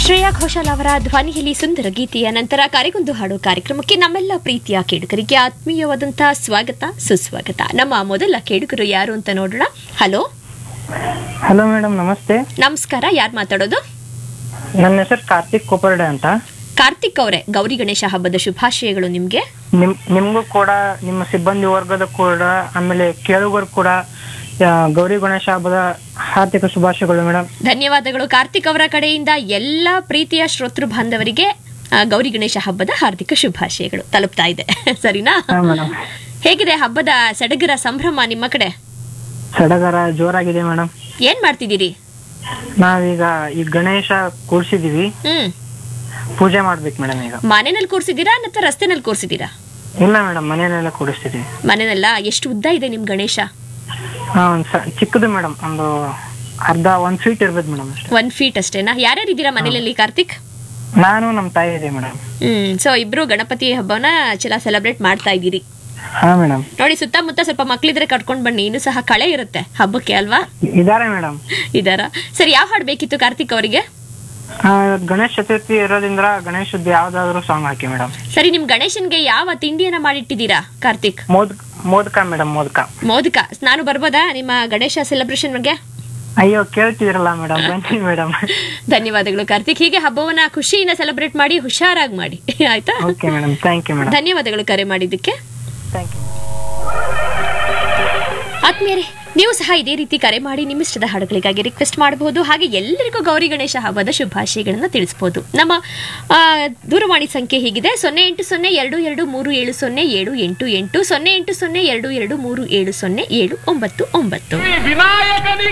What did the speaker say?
ಶ್ರೇಯಾ ಘೋಷಾಲ್ ಅವರ ಧ್ವನಿಯಲ್ಲಿ ಸುಂದರ ಗೀತೆಯ ನಂತರ ಕರೆಗೊಂದು ಹಾಡು ಕಾರ್ಯಕ್ರಮಕ್ಕೆ ನಮ್ಮೆಲ್ಲ ಪ್ರೀತಿಯ ಕೇಳುಗರಿಗೆ ಆತ್ಮೀಯವಾದಂತಹ ಸ್ವಾಗತ ಸುಸ್ವಾಗತ ನಮ್ಮ ಮೊದಲ ಕೇಳುಗರು ಯಾರು ಅಂತ ನೋಡೋಣ ಹಲೋ ಹಲೋ ಮೇಡಮ್ ನಮಸ್ತೆ ನಮಸ್ಕಾರ ಯಾರು ಮಾತಾಡೋದು ನನ್ನ ಹೆಸರು ಕಾರ್ತಿಕ್ ಕೋಪರ್ಡೆ ಅಂತ ಕಾರ್ತಿಕ್ ಅವರೇ ಗೌರಿ ಗಣೇಶ ಹಬ್ಬದ ಶುಭಾಶಯಗಳು ನಿಮ್ಗೆ ನಿಮ್ ನಿಮ್ಗೂ ಕೂಡ ನಿಮ್ಮ ಸಿಬ್ಬಂದಿ ವರ್ಗದ ಕೂಡ ಆಮೇಲೆ ಕೇಳುಗರು ಕೂಡ ಆ, ಗೌರಿ ಗಣೇಶ ಹಬ್ಬದ ಹಾರ್ದಿಕ ಶುಭಾಶಯಗಳು ಮೇಡಮ್ ಧನ್ಯವಾದಗಳು ಕಾರ್ತಿಕ್ ಅವರ ಕಡೆಯಿಂದ ಎಲ್ಲ ಪ್ರೀತಿಯ ಶ್ರೋತೃ ಬಾಂಧವರಿಗೆ ಆ, ಗೌರಿ ಗಣೇಶ ಹಬ್ಬದ ಹಾರ್ದಿಕ ಶುಭಾಶಯಗಳು ತಲುಪ್ತಾ ಇದೆ ಸರಿನಾ ಹಾ ಮೇಡಮ್ ಹೇಗಿದೆ ಹಬ್ಬದ ಸಡಗರ ಸಂಭ್ರಮ ನಿಮ್ಮ ಕಡೆ ಸಡಗರ ಜೋರಾಗಿದೆ ಮೇಡಮ್ ಏನ್ ಮಾಡ್ತಿದ್ದೀರಿ ನಾವೀಗ ಈ ಗಣೇಶ ಕೂರ್ಸಿದೀವಿ ಹ್ಮ್ ಪೂಜೆ ಮಾಡ್ಬೇಕು ಮೇಡಮ್ ಈಗ ಮನೆಯಲ್ಲಿ ಕೂರ್ಸಿದ್ದೀರಾ ಅಥವಾ ರಸ್ತೆನಲ್ಲಿ ಕೂರ್ಸಿದ್ದೀರಾ ಇಲ್ಲ ಮೇಡಮ್ ಮನೆಯಲ್ಲೆಲ್ಲ ಕೂಡಿಸ್ತಿದೀವಿ ಮನೆಯಲ್ಲ ಎಷ್ಟು ಉದ್ದ ಇದೆ ನಿಮ್ ಗಣೇಶ ಹಾ ಒಂದ್ ಸ- ಚಿಕ್ಕದು ಮೇಡಮ್ ಒಂದು ಅರ್ಧ ಒಂದ್ ಫೀಟ್ ಇರ್ಬೋದು ಮೇಡಮ್ ಅಷ್ಟೇ ಒನ್ ಫೀಟ್ ಅಷ್ಟೇನಾ ಯಾರ್ಯಾರು ಇದ್ದೀರಾ ಮನೆಯಲ್ಲಿ ಕಾರ್ತಿಕ್ ನಾನು ನಮ್ಮ ತಾಯಿ ಇದೆ ಮೇಡಮ್ ಹ್ಮ್ ಸೊ ಇಬ್ರು ಗಣಪತಿ ಹಬ್ಬನ ಚೆಲ ಸೆಲೆಬ್ರೇಟ್ ಮಾಡ್ತಾ ಇದ್ದೀರಿ ಹಾ ಮೇಡಮ್ ನೋಡಿ ಸುತ್ತಮುತ್ತ ಸ್ವಲ್ಪ ಮಕ್ಳಿದ್ರೆ ಕಟ್ಕೊಂಡ್ ಬನ್ನಿ ಇನ್ನು ಸಹ ಕಳೆ ಇರುತ್ತೆ ಹಬ್ಬಕ್ಕೆ ಅಲ್ವಾ ಇದಾರೆ ಮೇಡಮ್ ಇದಾರ ಸರಿ ಯಾವ ಹಾಡು ಬೇಕಿತ್ತು ಕಾರ್ತಿಕ್ ಅವರಿಗೆ ಗಣೇಶ ಚತುರ್ಥಿ ಇರೋದ್ರಿಂದ ಗಣೇಶದ್ದು ಯಾವ್ದಾದ್ರು ಸಾಂಗ್ ಹಾಕಿ ಮೇಡಮ್ ಸರಿ ನಿಮ್ ಗಣೇಶನ್ಗೆ ಯಾವ ತಿಂಡಿಯನ್ನ ಮಾಡಿಟ್ಟಿದ್ದೀರಾ ಕಾರ್ತಿಕ್ ಮೋದಕ ಮೋದಕ ಮೇಡಮ್ ಮೋದಕ ಮೋದಕ ನಾನು ಬರ್ಬೋದಾ ನಿಮ್ಮ ಗಣೇಶ ಸೆಲೆಬ್ರೇಷನ್ ಬಗ್ಗೆ ಅಯ್ಯೋ ಕೇಳ್ತಿದಿರಲ್ಲ ಮೇಡಮ್ ಬನ್ನಿ ಮೇಡಮ್ ಧನ್ಯವಾದಗಳು ಕಾರ್ತಿಕ್ ಹೀಗೆ ಹಬ್ಬವನ್ನ ಖುಷಿಯಿಂದ ಸೆಲೆಬ್ರೇಟ್ ಮಾಡಿ ಹುಷಾರಾಗಿ ಮಾಡಿ ಆಯ್ತಾ okay madam thank you madam ಧನ್ಯವಾದಗಳು ಕರೆ ಮಾಡಿದ್ದಕ್ಕೆ ಥ್ಯಾಂಕ್ ಯು ಆತ್ಮೀಯರೇ ನೀವು ಸಹ ಇದೇ ರೀತಿ ಕರೆ ಮಾಡಿ ನಿಮ್ಮಿಷ್ಟದ ಹಾಡುಗಳಿಗಾಗಿ ರಿಕ್ವೆಸ್ಟ್ ಮಾಡಬಹುದು ಹಾಗೆ ಎಲ್ಲರಿಗೂ ಗೌರಿ ಗಣೇಶ ಹಬ್ಬದ ಶುಭಾಶಯಗಳನ್ನು ತಿಳಿಸಬಹುದು ನಮ್ಮ ಆ, ದೂರವಾಣಿ ಸಂಖ್ಯೆ ಹೀಗಿದೆ ಸೊನ್ನೆ ಎಂಟು ಸೊನ್ನೆ ಎರಡು ಎರಡು ಮೂರು ಏಳು ಸೊನ್ನೆ ಏಳು ಎಂಟು ಎಂಟು ಸೊನ್ನೆ ಎಂಟು ಸೊನ್ನೆ ಎರಡು ಎರಡು ಮೂರು ಏಳು ಸೊನ್ನೆ ಏಳು ಒಂಬತ್ತು ಒಂಬತ್ತು ವಿನಾಯಕನಿಗೆ